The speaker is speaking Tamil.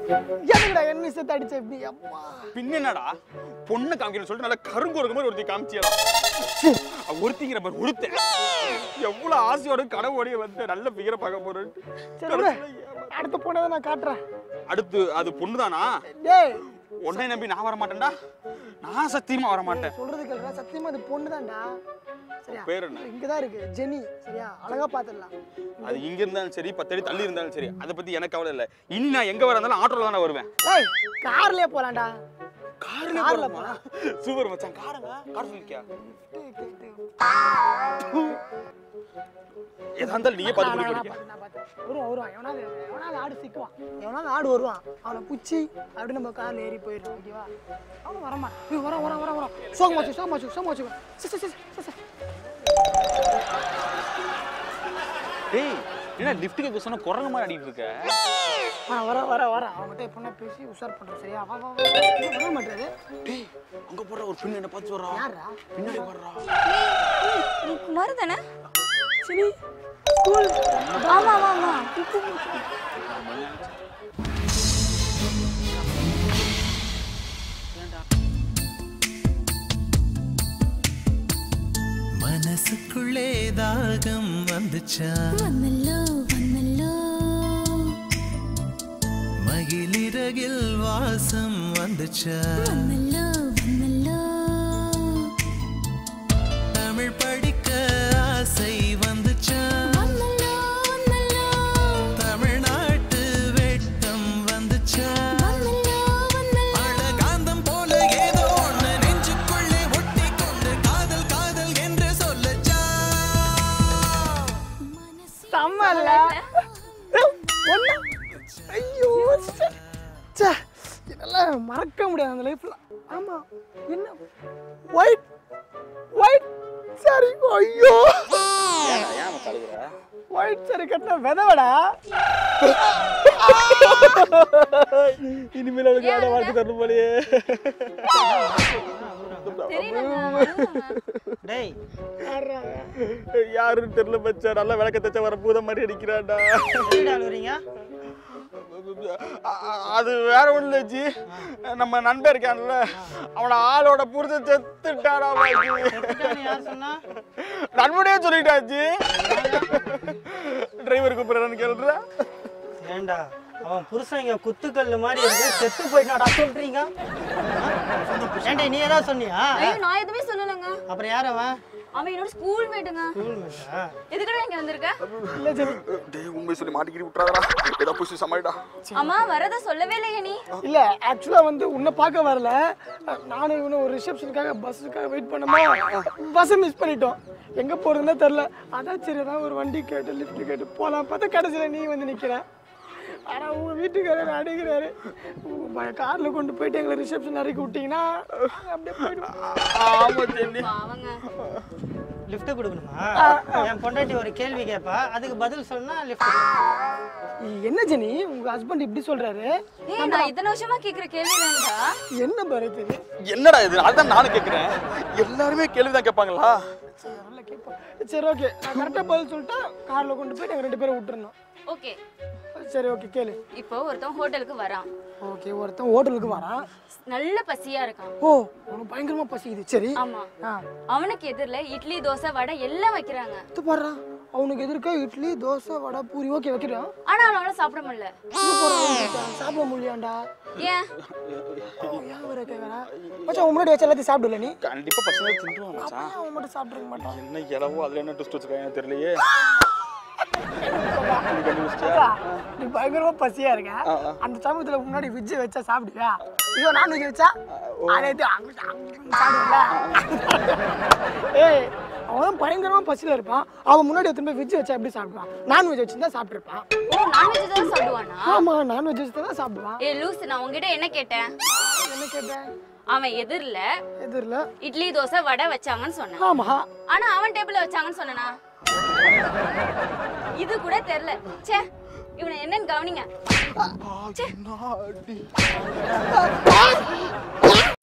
எதுக்குடா என்ன விஷயத்தை அடிச்ச இப்படி அம்மா பின்ன என்னடா பொண்ணு காமிக்கணும்னு சொல்லிட்டு நல்லா கருங்குறக்கு மாதிரி ஒருத்தி காமிச்சியடா ஒருத்திங்கிற மாதிரி ஒருத்தன் எவ்வளவு ஆசையோட கடவுடைய வந்து நல்ல பிகரை பார்க்க போறேன் சரி விடு. அடுத்த பொண்ணை நான் காட்டுறேன் அடுத்து அது பொண்ணுதானா டேய் உன்னை நம்பி நான் வர மாட்டேன்டா நான் சத்தியமா வர மாட்டேன் சொல்றது கேளுடா சத்தியமா அது பொண்ணு தான்டா சரியா பேர் என்ன? இங்கதான் இருக்கு ஜெனி சரியா அழகா பாத்துடலாம் அது இங்க இருந்தாலும் சரி பத்தடி தள்ளி இருந்தாலும் சரி அதை பத்தி எனக்கு கவலை இல்லை இனி நான் எங்க வர இருந்தாலும் ஆட்டோல தான் வருவேன் டேய் கார்லயே போலாம்டா கார்ல கார்ல போறோமா சூப்பர் மச்சான் காருங்க கார் சொல்லிக்கியா எதா இருந்தாலும் நீயே பார்த்து நான் முடிவு நான் நான் பார்த்தேன். வருவான் வருவான் எவனாவது எவனாவது ஆடு சிக்குவான் எவனாவது ஆடு வருவான் அவனை புச்சி அப்படி நம்ம கார்ல ஏறி போயிடலாம் ஓகேவா அவனும் வரமா ஏய் வரான் வரான் வரான் வரான் சோகமாச்சு சோகமாச்சு சோகமாச்சு சரி சரி சரி சரி டேய் என்ன லிஃப்ட் கேட்க சொன்னா குரங்கு மாதிரி அடிட்டு இருக்க வர வர வர வர அவன்கிட்ட எப்படின்னா பேசி உஷார் பண்றோம் சரியா வா வா வா வா. வர மாட்டாரு டேய் அங்க போற ஒரு பின்ன என்ன பார்த்து வர்றா யாரா பின்னாடி வர்றா நீ குமார் தானே சரி ஸ்கூல் ஆமா ஆமா ஆமா மனசுக்குள்ளே தாகம் வந்துச்சா வந்தல்லோ வந்தல்லோ மகிழிறகில் வாசம் வந்துச்சா வந்தல்லோ வந்தல்லோ தமிழ் படிக்க ஆசை வந்துச்சா வந்தல்லோ வந்தல்லோ தமிழ்நாட்டு வெட்கம் வந்துச்சா வந்தல்லோ வந்தல்லோ அழகாந்தம் போல ஏதோ ஒண்ணு நெஞ்சுக்குள்ளே ஒட்டி கொண்டு காதல் காதல் என்று சொல்லச்சா செம்மல்ல ஒண்ணு ஐயோ ச்சே. ச்சே இதெல்லாம் மறக்க முடியாது அந்த லைஃப்ல ஆமா என்ன ஒயிட் ஒயிட் சரி ஐயோ ஏன் மச்சான் அழுகுற ஒயிட் சரி கட்டின விதவடா இனிமேல் அவளுக்கு வேற வாழ்க்கை தரணும் போலயே டேய் யாருன்னு தெரியல மச்சான் நல்லா விளக்க தச்ச வர பூதம் மாதிரி அடிக்கிறான்டா எதுக்குடா அழுகுறீங்க அ- அ- அது வேற ஒண்ணு ஜி நம்ம நண்பன் இருக்கான்ல அவன ஆளோட புரிஞ்ச செத்துட்டாடா செத்துட்டான்னு யார் சொன்னா நண்பனே சொல்லிட்டாச்சு டிரைவர் கூப்பிடுறான்னு கேள்ற ஏண்டா அவன் புருஷன் இங்க குத்துக்கல்லு மாதிரி இருக்கு செத்து போயிட்டாடா சொல்றீங்க ஏண்டா நீ ஏதாவது சொன்னியா ஐயோ நான் எதுவுமே சொல்லலங்க அப்புறம் யார் அவன் அவன் என்னோட ஸ்கூல் மேட்டுங்க ஸ்கூல் மேட்டா எதுக்குடா இங்க வந்திருக்க இல்ல சரி டேய் உண்மை சொல்லி மாட்டிக்கிட்டு விட்டுறாதடா ஏதோ புஷி சமாளிடா அம்மா வரத சொல்லவே இல்லையே நீ இல்ல ஆக்சுவலா வந்து உன்னை பார்க்க வரல நானும் இவனும் ஒரு ரிசப்ஷனுக்காக பஸ்ஸுக்காக வெயிட் பண்ணோமா பஸ்ஸை மிஸ் பண்ணிட்டோம் எங்க போறதுன்னே தெரில அதான் சரி ஏதாவது ஒரு வண்டி கேட்டு லிஃப்ட் கேட்டு போலாம் பார்த்தா கடைசியில நீ வந்து நிக்கிற ஆனா உங்க வீட்டுக்காரர் அடிக்கிறாரு கார்ல கொண்டு போயிட்டு எங்களை ரிசப்ஷன் இறக்கி விட்டீங்கன்னா நாங்க அப்படியே போயிடுவோம் ஆமா செல்லி அவங்க லிஃப்ட் கொடுக்கணுமா என் பொண்டாட்டி ஒரு கேள்வி கேட்பா அதுக்கு பதில் சொன்னா லிஃப்ட் என்ன ஜெனி உங்க ஹஸ்பண்ட் இப்படி சொல்றாரு ஏய் நான் இத்தனை வருஷமா கேக்குற கேள்வி தான்டா என்ன பரத் இது என்னடா இது அதான் நானும் கேக்குறேன் எல்லாருமே கேள்விதான் கேட்பாங்களா சரி, நல்லா கேட்போம் சரி ஓகே நான் கரெக்டாக பதில் சொல்லிட்டா காரில் கொண்டு போயிட்டு எங்கள் ரெண்டு பேரும் விட்டுறணும் ஓகே சரி ஓகே கேளு இப்போ ஒருத்தன் ஹோட்டலுக்கு வரான் ஓகே ஒருத்தன் ஹோட்டலுக்கு வரான் நல்ல பசியா இருக்கான் ஓ உனக்கு பயங்கரமா பசிக்குது சரி ஆமா ஆ அவனுக்கு எதிரில் இட்லி தோசை வடை எல்லாம் வைக்கிறாங்க இது பாடுறான் அவனுக்கு எதிர்க்க இட்லி தோசை வடை பூரி ஓகே வைக்கிறான் ஆனா அவனால சாப்பிட முடியல இது போடுறான் சாப்பிட முடியாண்டா ஏன் ஏன் வர கேட்கறா மச்சான் உன் முன்னாடி வச்சு எல்லாத்தையும் சாப்பிடல நீ கண்டிப்பா பசங்க தின்றுவான் மச்சான் அப்ப அவன் மட்டும் சாப்பிட்டுருக்க மாட்டான் என்ன இளவோ அதுல என்ன ட்விஸ்ட் வச்சிருக்காங்க தெரியலையே அக்கா, நீ பயங்கரமா பசியா இருக்க அந்த சமயத்துல முன்னாடி விஜ் வச்சா சாப்பிடுவியா ஐயோ நான் வெஜ் வச்சா அதே சாப்பிடுவில ஏய் அவன் பயங்கரமா பசியில இருப்பான் அவன் முன்னாடி திரும்ப வெஜ் வச்சா எப்படி சாப்பிடுவான் நான்வெஜ் வச்சிருந்தா சாப்பிட்டுருப்பான் ஓ நான்வெஜ் தான் சாப்பிடுவானா ஆமா நான்வெஜ் வச்சு தான் சாப்பிடுவான் ஏ லூஸ் நான் உங்ககிட்ட என்ன கேட்டேன் என்ன கேட்டேன் அவன் எதிரில் எதிரில் இட்லி தோசை வடை வச்சாங்கன்னு சொன்னான் ஆமா ஆனா அவன் டேபிள்ல வச்சாங்கன்னு சொன்னனா இது கூட தெரியல ச்சே இவனை என்னன்னு கவனிங்க ச்சே